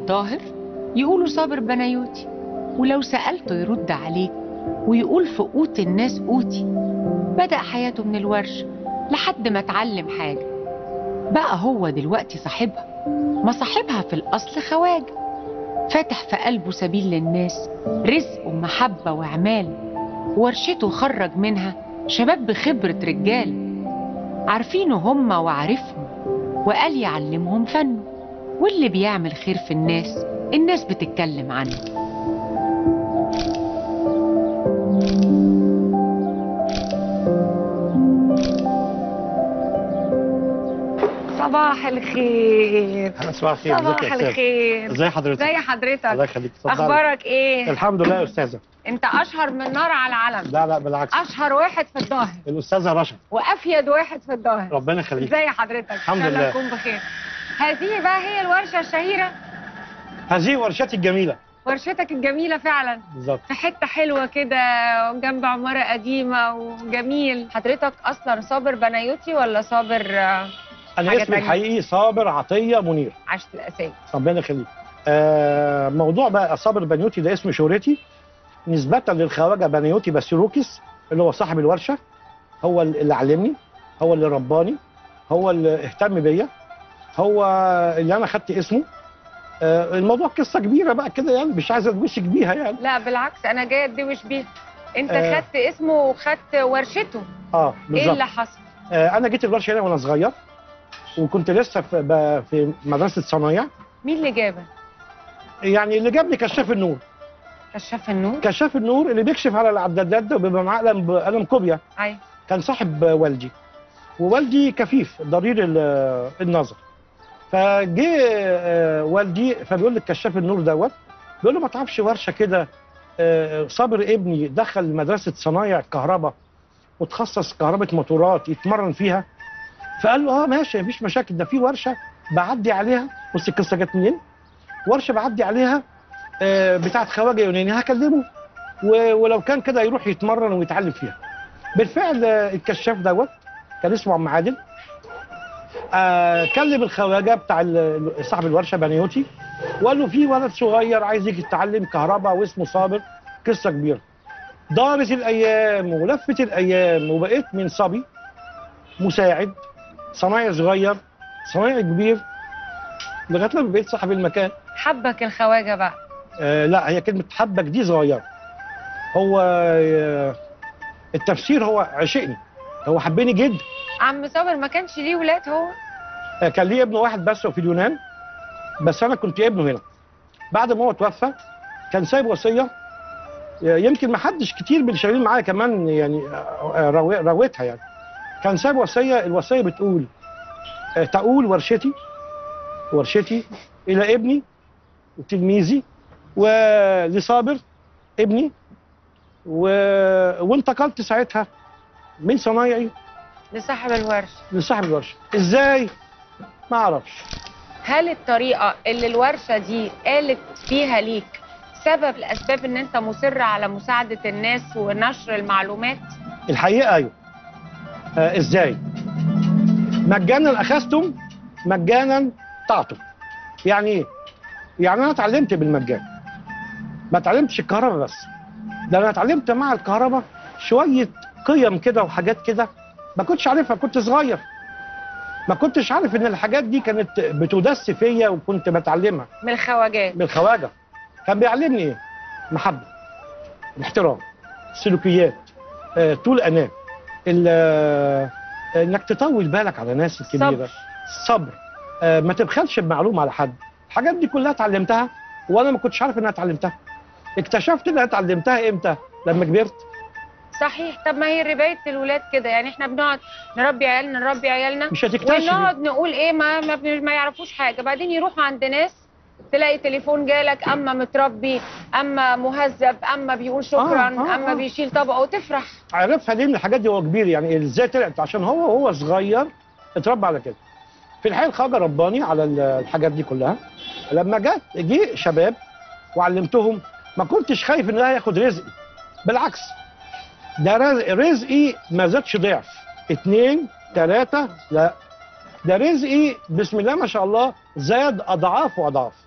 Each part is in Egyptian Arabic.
الظاهر يقولوا صابر بنايوتي ولو سألته يرد عليك ويقول في قوت الناس قوتي بدأ حياته من الورشة لحد ما اتعلم حاجة بقى هو دلوقتي صاحبها ما صاحبها في الأصل خواجة فاتح في قلبه سبيل للناس رزق ومحبة وعمال ورشته خرج منها شباب بخبرة رجال عارفينه هما وعارفهم وقال يعلمهم فنه واللي بيعمل خير في الناس الناس بتتكلم عنه صباح الخير صباح الخير ازيك صباح يا استاذ الخير ازي حضرتك ازي الله حضرتك يخليك اتفضلي. اخبارك ايه الحمد لله يا استاذه انت اشهر من نار على العلم لا لا بالعكس اشهر واحد في الظاهر الاستاذه رشا وافيد واحد في الظاهر ربنا يخليك ازي حضرتك الحمد إن شاء الله لله. تكون بخير هذه بقى هي الورشه الشهيره هذه ورشتي الجميله ورشتك الجميله فعلا بالظبط في حته حلوه كده جنب عماره قديمه وجميل حضرتك اصلا صابر بنايوتي ولا صابر آه، انا حاجة اسمي تانية. الحقيقي صابر عطيه منير عشت الاسامي ربنا يخليك آه موضوع بقى صابر بنيوتي ده اسم شهرتي نسبة للخواجة بنيوتي بسيروكس اللي هو صاحب الورشة هو اللي علمني هو اللي رباني هو اللي اهتم بيا هو اللي انا خدت اسمه آه الموضوع قصة كبيرة بقى كده يعني مش عايز ادوشك بيها يعني لا بالعكس انا جايه اتدوش بيه انت آه. خدت اسمه وخدت ورشته اه ايه بالظبط اللي حصل آه انا جيت الورشة هنا وانا صغير وكنت لسه في, ب- في مدرسة صنايع مين اللي جابك يعني اللي جابني كشاف النور كشاف النور كشاف النور اللي بيكشف على العدادات ده وبيبقى معاه قلم قلم كوبيا ايوه كان صاحب والدي ووالدي كفيف ضرير ال- النظر فجه آه، والدي فبيقول لك كشاف النور دوت بيقول له ما تعرفش ورشه كده آه، صابر ابني دخل مدرسه صنايع كهرباء وتخصص كهرباء موتورات يتمرن فيها فقال له اه ماشي مفيش مشاكل ده في ورشه بعدي عليها بص القصه جت منين ورشه بعدي عليها آه، بتاعت خواجه يوناني هكلمه و- ولو كان كده يروح يتمرن ويتعلم فيها بالفعل آه، الكشاف دوت كان اسمه عم عادل آه كلم الخواجه بتاع ال- صاحب الورشه بنيوتي وقال له في ولد صغير عايز يجي يتعلم كهرباء واسمه صابر قصه كبيره دارت الايام ولفت الايام وبقيت من صبي مساعد صنايعي صغير صنايعي كبير لغايه لما بقيت صاحب المكان حبك الخواجه بقى آه لا هي كلمة حبك دي صغيرة هو آه التفسير هو عشقني هو حبني جدا عم صابر ما كانش ليه ولاد هو آه كان ليه ابن واحد بس في اليونان بس أنا كنت ابنه هنا بعد ما هو توفى كان سايب وصية آه، يمكن ما حدش كتير من اللي شغالين معايا كمان يعني آه، آه، راوي- راوتها يعني كان سايب وصية الوصية بتقول آه، تقول ورشتي ورشتي إلى ابني وتلميذي ولصابر ابني و... وانتقلت ساعتها من صنايعي لصاحب الورشه لصاحب الورشه ازاي ما اعرفش هل الطريقه اللي الورشه دي قالت فيها ليك سبب الاسباب ان انت مصر على مساعده الناس ونشر المعلومات الحقيقه ايوه آه ازاي مجانا اخذتم مجانا تعطوا يعني ايه يعني انا اتعلمت بالمجان ما اتعلمتش الكهرباء بس ده انا اتعلمت مع الكهرباء شويه قيم كده وحاجات كده ما كنتش عارفها كنت صغير ما كنتش عارف ان الحاجات دي كانت بتدس فيا وكنت بتعلمها من الخواجات من الخواجه كان بيعلمني ايه محبه الاحترام السلوكيات آه، طول انام ال- آه، انك تطول بالك على الناس الكبيره صبر. الصبر آه، ما تبخلش بمعلومه على حد الحاجات دي كلها اتعلمتها وانا ما كنتش عارف ان انا اتعلمتها اكتشفت ان انا اتعلمتها امتى لما كبرت صحيح طب ما هي ربايه الولاد كده يعني احنا بنقعد نربي عيالنا نربي عيالنا مش هتكتشف ونقعد نقول ايه ما ما, بن- ما يعرفوش حاجه بعدين يروحوا عند ناس تلاقي تليفون جالك اما متربي اما مهذب اما بيقول شكرا آه، آه، اما آه. بيشيل طبقه وتفرح عرفها ليه من الحاجات دي وهو كبير يعني ازاي طلعت عشان هو وهو صغير اتربى على كده في الحقيقه الخواجه رباني على ال- الحاجات دي كلها لما جت جه شباب وعلمتهم ما كنتش خايف ان ده هياخد رزقي بالعكس ده رز- رزقي ما زادش ضعف اتنين تلاته لا ده رزقي بسم الله ما شاء الله زاد اضعاف واضعاف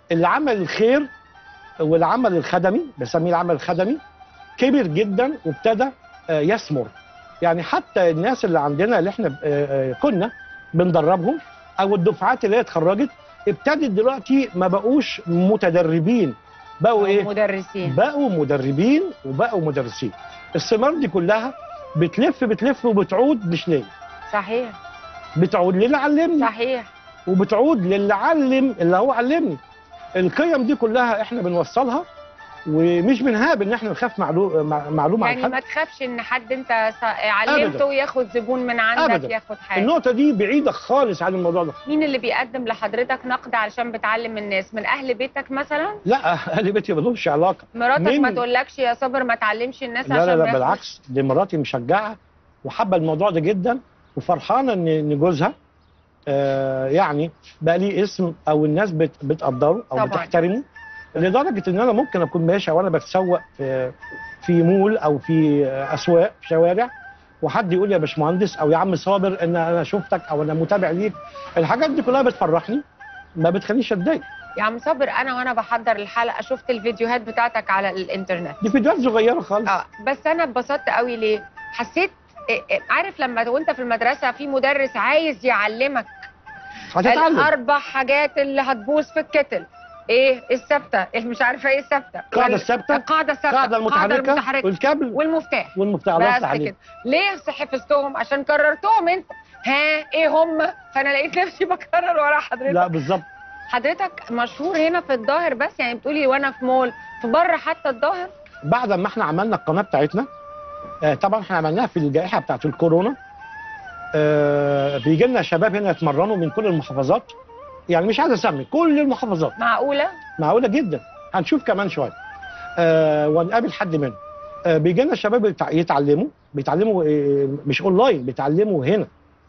العمل الخير والعمل الخدمي بسميه العمل الخدمي كبر جدا وابتدى آه، يثمر يعني حتى الناس اللي عندنا اللي احنا آه، آه، كنا بندربهم او الدفعات اللي هي اتخرجت ابتدت دلوقتي ما بقوش متدربين بقوا ايه مدرسين بقوا مدربين وبقوا مدرسين الثمار دي كلها بتلف بتلف وبتعود مش ليا صحيح بتعود للي علمني صحيح وبتعود للي علم اللي هو علمني القيم دي كلها احنا بنوصلها ومش بنهاب ان احنا نخاف معلو... مع- معلومه عن يعني حد ما تخافش ان حد انت ص- علمته أبداً. وياخد زبون من عندك أبداً. ياخد حاجه النقطه دي بعيده خالص عن الموضوع ده مين اللي بيقدم لحضرتك نقد علشان بتعلم الناس من اهل بيتك مثلا لا اهل بيتي ملهمش علاقه مراتك مين؟ ما تقولكش يا صابر ما تعلمش الناس لا عشان لا لا بياخد- بالعكس دي مراتي مشجعه وحابه الموضوع ده جدا وفرحانه ان ان جوزها آه يعني بقى ليه اسم او الناس بت بتقدره او طبعاً. بتحترمه لدرجه ان انا ممكن اكون ماشي وانا بتسوق في في مول او في اسواق في شوارع وحد يقول لي يا باشمهندس او يا عم صابر ان انا شفتك او انا متابع ليك الحاجات دي كلها بتفرحني ما بتخلينيش اتضايق يا عم صابر انا وانا بحضر الحلقه شفت الفيديوهات بتاعتك على الانترنت دي فيديوهات صغيره خالص اه بس انا اتبسطت قوي ليه حسيت إيه إيه، عارف لما وانت في المدرسه في مدرس عايز يعلمك هتتعلم الاربع حاجات اللي هتبوظ في الكتل ايه الثابته إيه مش عارفه ايه الثابته القاعده وال- الثابته القاعده الثابته القاعده المتحركه المتحركه والكابل والمفتاح والمفتاح الله بس يفتح عليك كده ليه حفظتهم عشان كررتهم انت ها ايه هم فانا لقيت نفسي بكرر ورا حضرتك لا بالظبط حضرتك مشهور هنا في الظاهر بس يعني بتقولي وانا في مول في بره حتى الظاهر بعد ما احنا عملنا القناه بتاعتنا آه، طبعا احنا عملناها في الجائحه بتاعت الكورونا آه، بيجي لنا شباب هنا يتمرنوا من كل المحافظات يعني مش عايز اسمي كل المحافظات معقوله معقوله جدا هنشوف كمان شويه آه، ونقابل حد منهم آه، بيجي لنا شباب يتع- يتعلموا بيتعلموا آه، مش اونلاين بيتعلموا هنا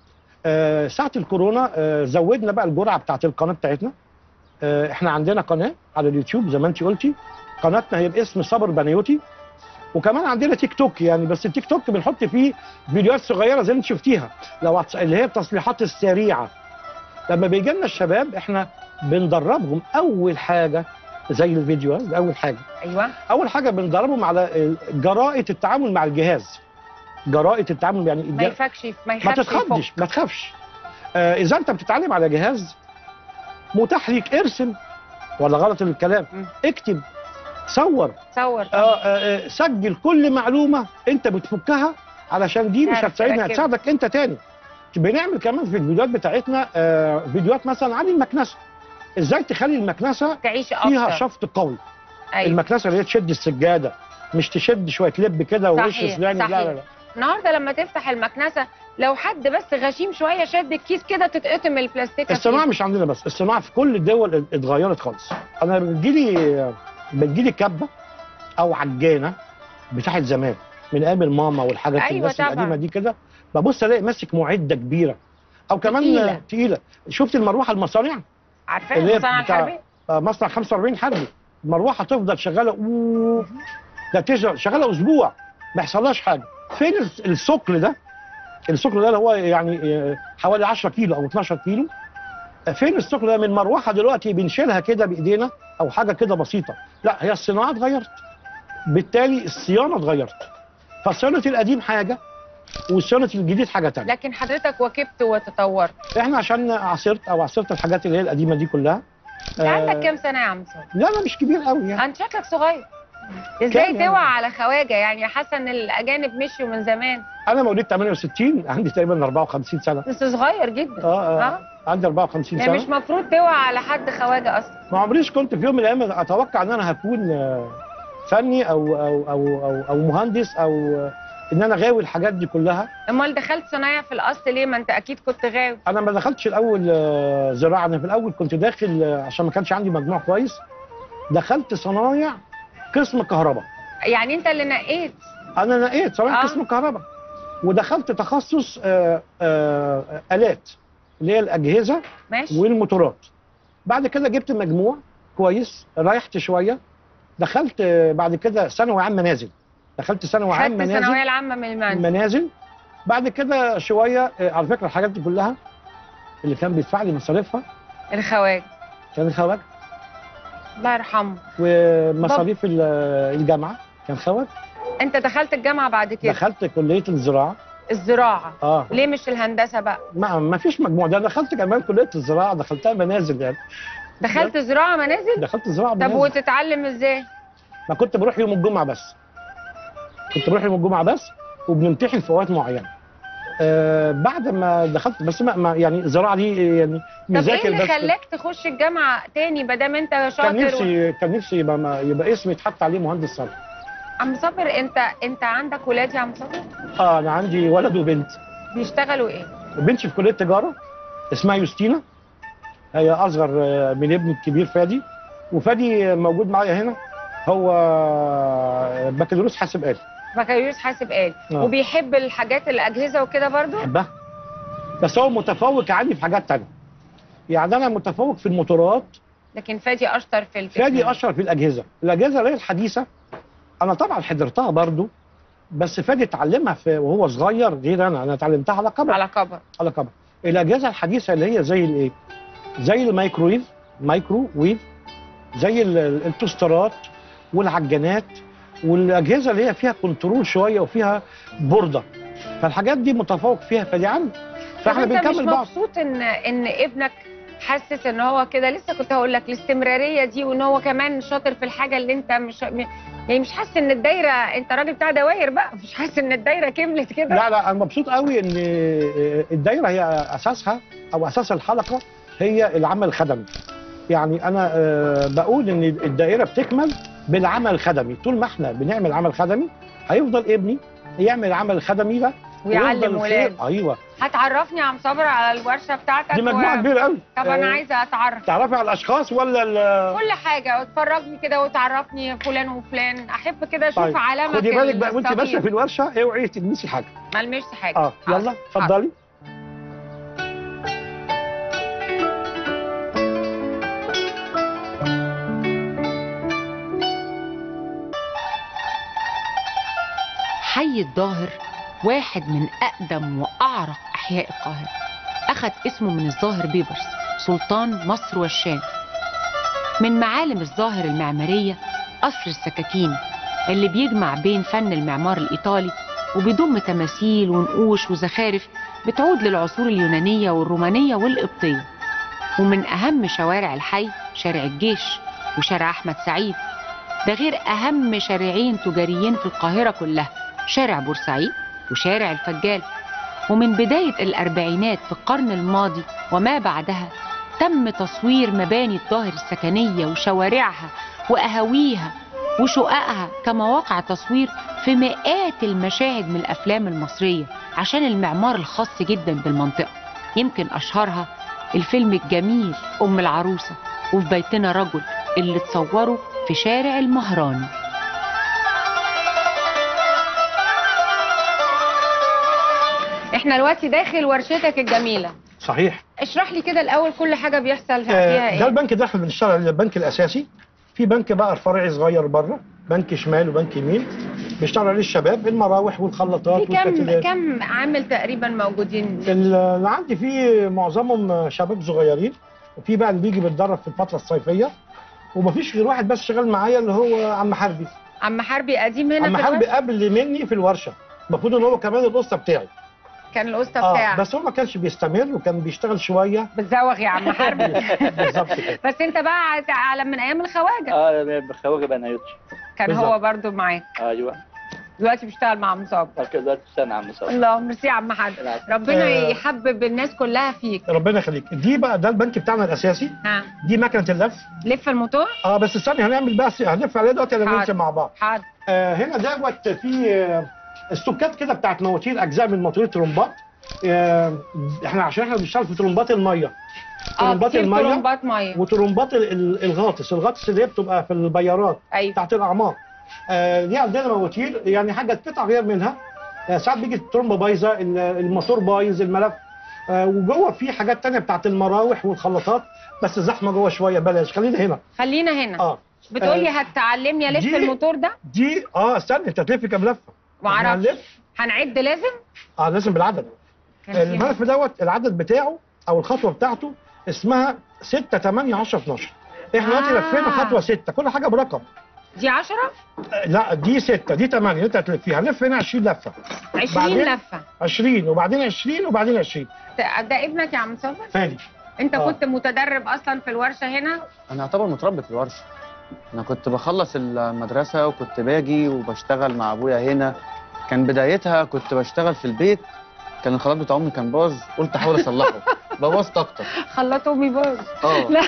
آه، ساعه الكورونا آه، زودنا بقى الجرعه بتاعت القناه بتاعتنا آه، احنا عندنا قناه على اليوتيوب زي ما انت قلتي قناتنا هي باسم صبر بنيوتي وكمان عندنا تيك توك يعني بس التيك توك بنحط فيه فيديوهات صغيره زي اللي انت شفتيها لو هتس- اللي هي التصليحات السريعه لما بيجي لنا الشباب احنا بندربهم اول حاجه زي الفيديو ده اول حاجه ايوه اول حاجه بندربهم على جرائه التعامل مع الجهاز جرائه التعامل يعني ما الج- يفكش ما ما يخافش تتخضش يفك. ما تخافش آه اذا انت بتتعلم على جهاز متاح ليك ارسم ولا غلط الكلام مم. اكتب صور تصور آه آه آه سجل كل معلومه انت بتفكها علشان دي مش تعرف هتساعدني تركب. هتساعدك انت تاني بنعمل كمان في الفيديوهات بتاعتنا آه فيديوهات مثلا عن المكنسه ازاي تخلي المكنسه تعيش فيها اكتر شفط قوي ايوه المكنسه اللي هي تشد السجاده مش تشد شويه لب كده ووش صحيح، سوداني لا صحيح. لا لا النهارده لما تفتح المكنسه لو حد بس غشيم شويه شد الكيس كده تتقطم البلاستيكه الصناعه فيه. مش عندنا بس الصناعه في كل الدول اتغيرت خالص انا بتجيلي بتجيلي كبه او عجانه بتاعت زمان من ايام الماما والحاجات أيوة الناس طبعاً. القديمه دي كده ببص الاقي ماسك معده كبيره او كمان تقيلة. تقيله شفت المروحه المصانع عارفاه اللي هي المصنع بتاع- الحربي آه، مصنع 45 حربي المروحه تفضل شغاله أوه، ده تشغل شغاله اسبوع ما يحصلهاش حاجه فين الس- الثقل ده الثقل ده اللي هو يعني آه، حوالي 10 كيلو او 12 كيلو آه، فين الثقل ده من مروحه دلوقتي بنشيلها كده بايدينا او حاجه كده بسيطه لا هي الصناعه اتغيرت بالتالي الصيانه اتغيرت فصيانه القديم حاجه وصيانه الجديد حاجه تانية لكن حضرتك واكبت وتطورت احنا عشان عصرت او عصرت الحاجات اللي هي القديمه دي كلها انت عندك آه، كام سنه يا عم صابر لا لا مش كبير قوي يعني انت شكلك صغير ازاي كام يعني؟ توعى على خواجه يعني حاسه ان الاجانب مشيوا من زمان انا مواليد 68 عندي تقريبا 54 سنه بس صغير جدا اه اه اه عندي 54 يعني مش سنه مفروض توعى على حد خواجه اصلا ما عمريش كنت في يوم من الايام اتوقع ان انا هكون آه، فني او او او او, أو مهندس او آه، ان انا غاوي الحاجات دي كلها امال دخلت صنايع في الاصل ليه ما انت اكيد كنت غاوي انا ما دخلتش الاول آه، زراعه انا في الاول كنت داخل آه، عشان ما كانش عندي مجموع كويس دخلت صنايع قسم كهرباء يعني انت اللي نقيت انا نقيت صنايع آه. قسم كهرباء ودخلت تخصص آه، آه، الات اللي هي الاجهزه ماشي والموتورات بعد كده جبت مجموع كويس ريحت شويه دخلت آه، بعد كده ثانوي عام منازل دخلت ثانوي عام خدت الثانويه منازل العامه من المنزل منازل بعد كده شويه آه، على فكره الحاجات دي كلها اللي كان بيدفع لي مصاريفها الخواجه كان الخواجه الله يرحمه ومصاريف ال- الجامعه كان خوات انت دخلت الجامعه بعد كده دخلت كليه الزراعه الزراعه اه ليه مش الهندسه بقى ما, ما فيش مجموع ده دخلت كمان كليه الزراعه دخلتها منازل يعني دخلت زراعه منازل دخلت زراعه طب منازل وتتعلم ازاي ما كنت بروح يوم الجمعه بس كنت بروح يوم الجمعه بس وبنمتحن في اوقات معينه آه بعد ما دخلت بس ما, ما يعني الزراعه دي يعني طب ايه مذاكر اللي بس خلاك تخش الجامعه تاني ما دام انت شاطر كان نفسي كان نفسي يبقى, ما يبقى اسمي يتحط عليه مهندس صرف عم صابر انت انت عندك ولاد يا عم صابر اه انا عندي ولد وبنت بيشتغلوا ايه بنتي في كليه تجاره اسمها يوستينا هي اصغر آه، من ابني الكبير فادي وفادي موجود معايا هنا هو بكالوريوس حاسب آلي بكالوريوس حاسب آلي آه. وبيحب الحاجات الاجهزه وكده برضو بحبها بس هو متفوق عني في حاجات تانية يعني انا متفوق في الموتورات لكن فادي اشطر في فادي التكنولوجيا. اشهر في الاجهزه الاجهزه اللي هي الحديثه انا طبعا حضرتها برضو بس فادي اتعلمها في وهو صغير غير انا انا اتعلمتها على كبر على كبر على كبر الاجهزه الحديثه اللي هي زي الايه زي الميكرويف مايكرو ويف زي ال- ال- التوسترات والعجانات والاجهزه اللي هي فيها كنترول شويه وفيها بورده فالحاجات دي متفوق فيها فدي عندي فاحنا طب انت مش بنكمل بعض مبسوط ان ان ابنك حاسس ان هو كده لسه كنت هقول لك الاستمراريه دي وان هو كمان شاطر في الحاجه اللي انت مش م- يعني مش حاسس ان الدايره انت راجل بتاع دواير بقى مش حاسس ان الدايره كملت كده لا لا انا مبسوط قوي ان الدايره هي اساسها او اساس الحلقه هي العمل الخدمي يعني انا آه، بقول ان الدائره بتكمل بالعمل الخدمي طول ما احنا بنعمل عمل خدمي هيفضل ابني يعمل العمل الخدمي ده ويعلم ويفضل الخير- ولاده ايوه هتعرفني يا عم صابر على الورشه بتاعتك دي مجموعه و- كبيره قوي طب انا آه، عايزه اتعرف تعرفي على الاشخاص ولا ال- كل حاجه وتفرجني كده وتعرفني فلان وفلان احب كده اشوف طيب، علامك خدي بالك بقى وانت الصغير. ماشيه في الورشه اوعي تلمسي حاجه ما لمسش حاجه اه حاضر، يلا حاضر. اتفضلي حي الظاهر واحد من أقدم وأعرق أحياء القاهرة أخذ اسمه من الظاهر بيبرس سلطان مصر والشام من معالم الظاهر المعمارية قصر السكاكين اللي بيجمع بين فن المعمار الإيطالي وبيضم تماثيل ونقوش وزخارف بتعود للعصور اليونانية والرومانية والقبطية ومن أهم شوارع الحي شارع الجيش وشارع أحمد سعيد ده غير أهم شارعين تجاريين في القاهرة كلها شارع بورسعيد وشارع الفجال ومن بداية الأربعينات في القرن الماضي وما بعدها تم تصوير مباني الظاهر السكنية وشوارعها وأهاويها وشققها كمواقع تصوير في مئات المشاهد من الأفلام المصرية عشان المعمار الخاص جدا بالمنطقة يمكن أشهرها الفيلم الجميل أم العروسة وفي بيتنا رجل اللي اتصوروا في شارع المهراني احنا دلوقتي داخل ورشتك الجميله صحيح اشرح لي كده الاول كل حاجه بيحصل فيها آه، ده ايه البنك ده احنا بنشتغل عليه البنك الاساسي في بنك بقى فرعي صغير بره بنك شمال وبنك يمين بيشتغل عليه الشباب المراوح والخلاطات في كم والكاتلات كم عامل تقريبا موجودين اللي عندي فيه معظمهم شباب صغيرين وفي بقى اللي بيجي بيتدرب في الفتره الصيفيه ومفيش غير واحد بس شغال معايا اللي هو عم حربي عم حربي قديم هنا عم في حربي الورشة؟ قبل مني في الورشه المفروض ان هو كمان الاسطى بتاعي كان الاسطى اه بتاعك بس هو ما كانش بيستمر وكان بيشتغل شويه بتزوغ يا عم حربي بالظبط كده بس انت بقى على من ايام الخواجه اه بخواجه بنايوتش كان بالظبط. هو برضو معاك ايوه دلوقتي بيشتغل مع عم صابر كده سنه عم صابر الله ميرسي يا عم حربي العفو. ربنا آه. يحبب الناس كلها فيك ربنا يخليك دي بقى ده البنك بتاعنا الاساسي ها دي مكنه اللف لف الموتور اه بس استني هنعمل بس هنلف عليها دلوقتي حاضر. هنمشي مع بعض حاضر آه هنا دوت في آه استوكات كده بتاعت مواتير اجزاء من مواتير ترومبات آه احنا عشان احنا بنشتغل في ترومبات الميه اه ترومبات كتير الميه ترومبات ميه وترومبات ال- ال- الغاطس الغاطس اللي هي بتبقى في البيارات ايوه بتاعت الاعماق آه دي عندنا مواتير يعني حاجه قطع غير منها آه ساعات بيجي الترومبه بايظه ال- الموتور بايظ الملف آه وجوه في حاجات تانية بتاعت المراوح والخلاطات بس زحمه جوه شويه بلاش خلينا هنا خلينا هنا اه بتقولي آه، هتعلمني الف دي- الموتور ده دي اه استنى انت هتلف كام لفه معرفش هنلف هنعد لازم اه لازم بالعدد كان في- الملف دوت العدد بتاعه او الخطوه بتاعته اسمها 6 8 10 12 احنا دلوقتي آه. لفينا خطوه سته كل حاجه برقم دي 10 آه، لا دي سته دي ثمانيه انت هتلفيها هنلف هنا 20 لفه 20 بعدين؟ لفه 20 وبعدين 20 وبعدين 20 ده ده ابنك يا عم صابر فادي انت آه. كنت متدرب اصلا في الورشه هنا انا اعتبر متربي في الورشه انا كنت بخلص المدرسه وكنت باجي وبشتغل مع ابويا هنا كان بدايتها كنت بشتغل في البيت كان الخلاط بتاع امي كان باظ قلت احاول اصلحه بوظت اكتر خلط امي باظ اه لا.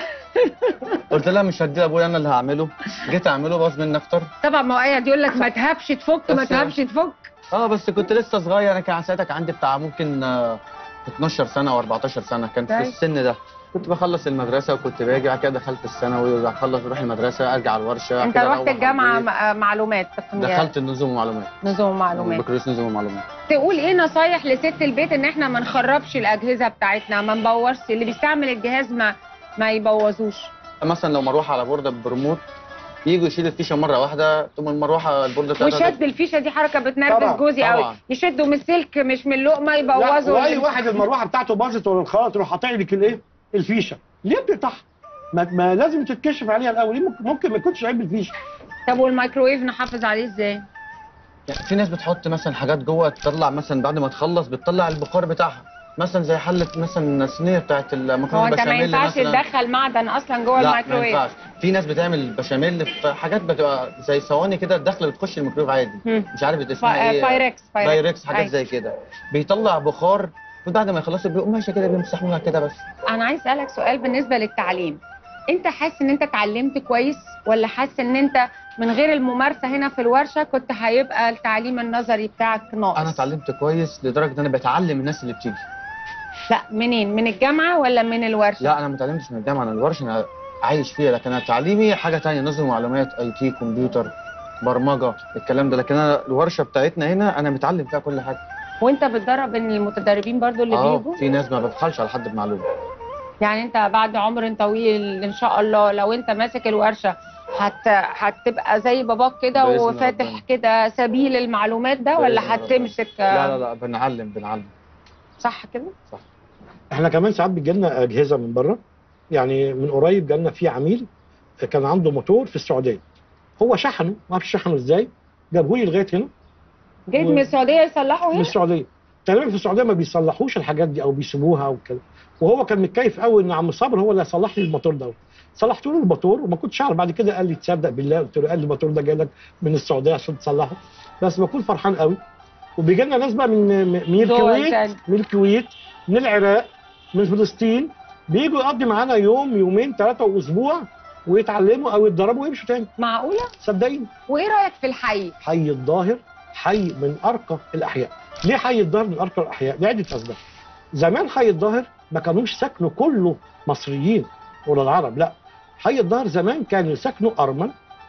قلت لها مش هدي ابويا انا اللي هعمله جيت اعمله باظ مني اكتر طبعا ما هو قاعد يقول لك ما تهبش تفك ما بس- تهبش تفك اه بس كنت لسه صغير انا كان ساعتها كان عندي بتاع ممكن آه، 12 سنه او 14 سنه كان في طيب. السن ده كنت بخلص المدرسه وكنت باجي بعد كده دخلت الثانوي اخلص اروح المدرسه ارجع الورشه بعد انت كده رحت أروح الجامعه البيت. م- معلومات تقنيات دخلت النظم ومعلومات نظم معلومات بكالوريوس نظم ومعلومات تقول ايه نصايح لست البيت ان احنا ما نخربش الاجهزه بتاعتنا ما نبوظش اللي بيستعمل الجهاز ما ما يبوظوش مثلا لو مروحه على بورده بريموت يجوا يشيل الفيشه مره واحده تقوم المروحه البورده بتاعتها وشد الفيشه دي حركه بتنرفز طبعا، جوزي قوي طبعا. يشدوا من السلك مش من اللقمه لا يبوظوا واي واحد المروحه بتاعته باظت ولا الخلاط يروح قاطع لك الايه الفيشه ليه بتقطعها ما, ما لازم تتكشف عليها الاول ليه ممكن, ممكن ما يكونش عيب الفيشه طب والميكروويف نحافظ عليه ازاي يعني في ناس بتحط مثلا حاجات جوه تطلع مثلا بعد ما تخلص بتطلع البخار بتاعها مثلا زي حله مثلا الصينيه بتاعت هو المكرونه انت ما البشاميل ينفعش مثلا تدخل معدن اصلا جوه لا ما الميكروويف ينفعش في ناس بتعمل بشاميل في حاجات بتبقى زي صواني كده الداخله بتخش الميكرويف عادي مم. مش عارف اسمها فا- ايه بايركس بايركس حاجات أيوة. زي كده بيطلع بخار وبعد ما يخلصوا بيقوم ماشي كده بيمسحوها كده بس انا عايز اسالك سؤال بالنسبه للتعليم انت حاسس ان انت اتعلمت كويس ولا حاسس ان انت من غير الممارسه هنا في الورشه كنت هيبقى التعليم النظري بتاعك ناقص انا اتعلمت كويس لدرجه ان انا بتعلم الناس اللي بتيجي لا منين من الجامعه ولا من الورشه لا انا ما اتعلمتش من الجامعه انا الورشه انا عايش فيها لكن انا تعليمي حاجه تانية نظم معلومات اي تي كمبيوتر برمجه الكلام ده لكن انا الورشه بتاعتنا هنا انا متعلم فيها كل حاجه وانت بتدرب ان المتدربين برضو اللي اه بيجوا في ناس ما ببخلش على حد بمعلومه يعني انت بعد عمر طويل ان شاء الله لو انت ماسك الورشه هت... هتبقى زي باباك كده بإذن وفاتح ربنا. كده سبيل المعلومات ده ولا بإذن ربنا. هتمسك لا لا لا بنعلم بنعلم صح كده احنا كمان ساعات بتجيلنا اجهزه من بره يعني من قريب جالنا في عميل كان عنده موتور في السعوديه هو شحنه ما اعرفش شحنه ازاي جابه لي لغايه هنا جيت و- من السعوديه يصلحوا من هنا السعوديه تقريبا في السعوديه ما بيصلحوش الحاجات دي او بيسيبوها او كده وهو كان متكيف قوي ان عم صابر هو اللي هيصلح لي الموتور ده صلحت له الموتور وما كنتش اعرف بعد كده قال لي تصدق بالله قلت له قال لي الموتور ده جاي لك من السعوديه عشان تصلحه بس بكون فرحان قوي وبيجي لنا ناس بقى من من دول الكويت تاني. من الكويت من العراق من فلسطين بيجوا يقضي معانا يوم يومين ثلاثه واسبوع ويتعلموا او يتدربوا ويمشوا تاني معقوله صدقيني وايه رايك في الحي حي الظاهر حي من ارقى الاحياء ليه حي الظاهر من ارقى الاحياء لعده اسباب زمان حي الظاهر ما كانوش سكنه كله مصريين ولا العرب لا حي الظاهر زمان كانوا سكنوا ارمن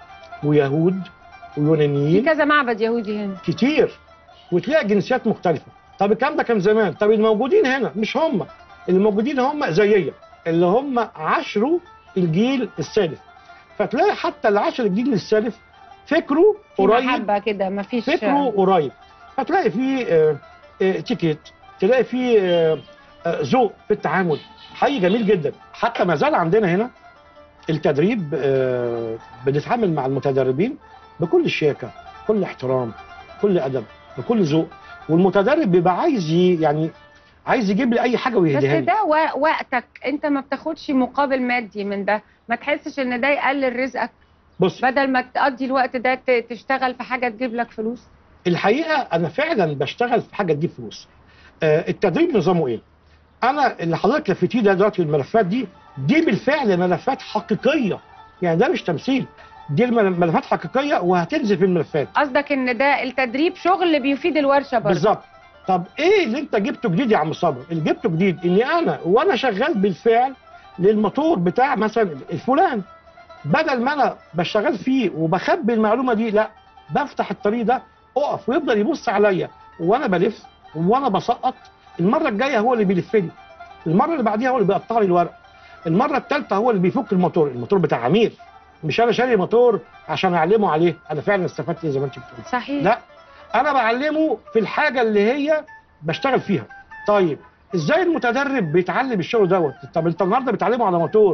ويهود في ويونانيين كذا معبد يهودي هنا كتير وتلاقي جنسيات مختلفه طب الكلام ده كان زمان طب الموجودين هنا مش هم اللي موجودين هم زيي اللي هم عاشروا الجيل السادس فتلاقي حتى اللي عاشر الجيل السادس فكره في قريب محبه كده مفيش فكره قريب هتلاقي فيه آه، آه، تيكيت تلاقي فيه آه، آه، ذوق في التعامل حي جميل جدا حتى ما زال عندنا هنا التدريب آه، بنتعامل مع المتدربين بكل شياكه كل احترام كل ادب بكل ذوق والمتدرب بيبقى عايز ي- يعني عايز يجيب لي اي حاجه بس ويهديها لي ده و- وقتك انت ما بتاخدش مقابل مادي من ده ما تحسش ان ده يقلل رزقك بص بدل ما تقضي الوقت ده ت- تشتغل في حاجه تجيب لك فلوس الحقيقه انا فعلا بشتغل في حاجه تجيب فلوس آه، التدريب نظامه ايه انا اللي حضرتك لفتيه ده دلوقتي الملفات دي دي بالفعل ملفات حقيقيه يعني ده مش تمثيل دي المل- ملفات حقيقيه وهتنزل في الملفات قصدك ان ده التدريب شغل بيفيد الورشه برضه بالظبط طب ايه اللي انت جبته جديد يا عم صابر اللي جبته جديد اني انا وانا شغال بالفعل للموتور بتاع مثلا الفلان بدل ما انا بشتغل فيه وبخبي المعلومه دي لا بفتح الطريق ده اقف ويفضل يبص عليا وانا بلف وانا بسقط المره الجايه هو اللي بيلف لي المره اللي بعديها هو اللي بيقطع لي الورق المره الثالثه هو اللي بيفك الموتور الموتور بتاع عميل مش انا شاري موتور عشان اعلمه عليه انا فعلا استفدت زي ما انت بتقول صحيح لا انا بعلمه في الحاجه اللي هي بشتغل فيها طيب ازاي المتدرب بيتعلم الشغل دوت طب انت النهارده بتعلمه على موتور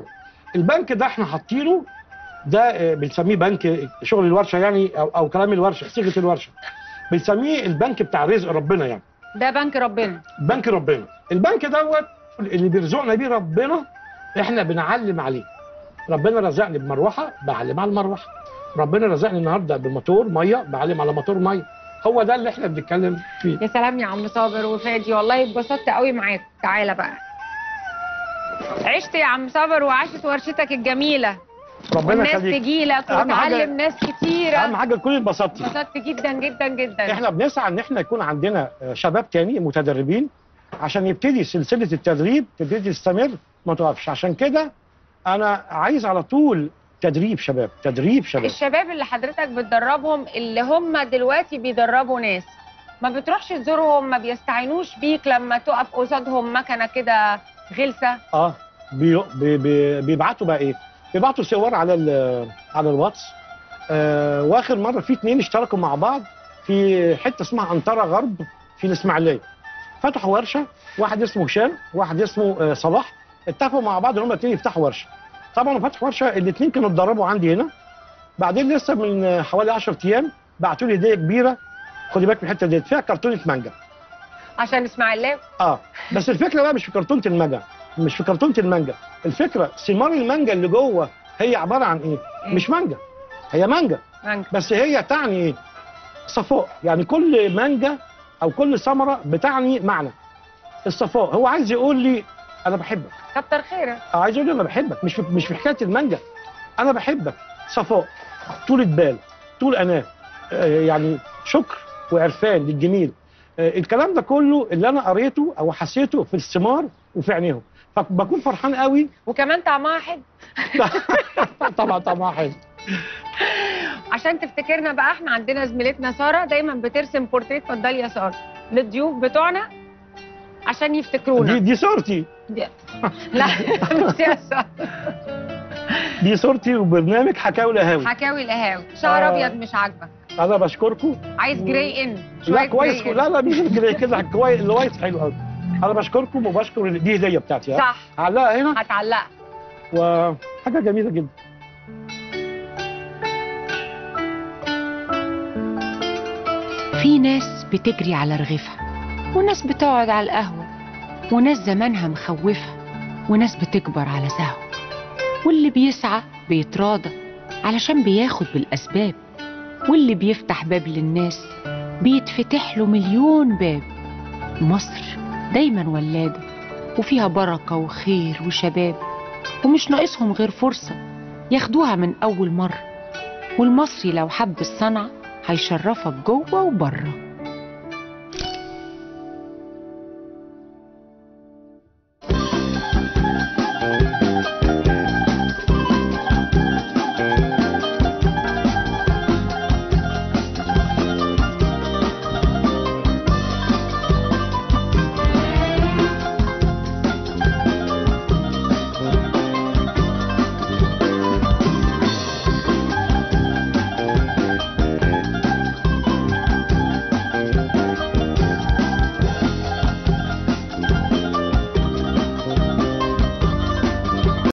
البنك ده احنا حاطينه ده آه، بنسميه بنك شغل الورشه يعني او او كلام الورشه صيغه الورشه بنسميه البنك بتاع رزق ربنا يعني ده بنك ربنا بنك ربنا البنك دوت اللي بيرزقنا بيه ربنا احنا بنعلم عليه ربنا رزقني بمروحه بعلم على المروحه ربنا رزقني النهارده بموتور ميه بعلم على موتور ميه هو ده اللي احنا بنتكلم فيه يا سلام يا عم صابر وفادي والله اتبسطت قوي معاك تعالى بقى عشت يا عم صابر وعاشت ورشتك الجميله ربنا والناس يخليك تجيلك أهم حاجة- وتعلم ناس كتيره اهم حاجه تكوني اتبسطتي اتبسطت جدا جدا جدا احنا بنسعى ان احنا يكون عندنا شباب تاني متدربين عشان يبتدي سلسله التدريب تبتدي تستمر ما توقفش عشان كده انا عايز على طول تدريب شباب تدريب شباب الشباب اللي حضرتك بتدربهم اللي هم دلوقتي بيدربوا ناس ما بتروحش تزورهم ما بيستعينوش بيك لما تقف قصادهم مكنه كده غلسه اه بي بي بي بيبعتوا بقى ايه بيبعتوا صور على ال- على الواتس آه واخر مره في اتنين اشتركوا مع بعض في حته اسمها انطره غرب في الاسماعيليه فتحوا ورشه واحد اسمه هشام واحد اسمه آه صلاح اتفقوا مع بعض ان هم الاثنين يفتحوا ورشه طبعا لما فتحوا ورشه الاثنين كانوا اتدربوا عندي هنا بعدين لسه من آه، حوالي 10 ايام بعتوا لي هديه كبيره خدي بالك من الحته ديت فيها كرتونه مانجا عشان اسماعيليه اه بس الفكره بقى مش في كرتونه المانجا مش في كرتونه المانجا الفكره ثمار المانجا اللي جوه هي عباره عن ايه مش مانجا هي مانجا مانجا. بس هي تعني ايه صفاء يعني كل مانجا او كل ثمره بتعني معنى الصفاء هو عايز يقول لي انا بحبك كتر خيرك أو عايز يقول لي انا بحبك مش في مش في حكايه المانجا انا بحبك صفاء طولة بال طول اناه آه، يعني شكر وعرفان للجميل آه، الكلام ده كله اللي انا قريته او حسيته في الثمار وفي عينيهم فبكون فرحان قوي وكمان طعمها حلو طبعا طبعا حلو عشان تفتكرنا بقى احنا عندنا زميلتنا ساره دايما بترسم بورتريت اتفضلي يا ساره للضيوف بتوعنا عشان يفتكرونا دي دي صورتي دي- لا مش يا ساره دي صورتي وبرنامج حكاوي القهاوي حكاوي القهاوي شعر آه. ابيض مش عاجبك انا بشكركم عايز جراي ان لا شوية كويس جراي إن. لا لا مش كده كده كويس الوايت حلو قوي انا بشكركم وبشكر ال- دي هديه بتاعتي ها؟ صح هعلقها هنا هتعلقها وحاجه جميله جدا في ناس بتجري على رغيفها وناس بتقعد على القهوة وناس زمانها مخوفة وناس بتكبر على سهو واللي بيسعى بيتراضى علشان بياخد بالأسباب واللي بيفتح باب للناس بيتفتح له مليون باب مصر دايما ولادة وفيها بركة وخير وشباب ومش ناقصهم غير فرصة ياخدوها من أول مرة والمصري لو حب الصنعة هيشرفك جوه وبره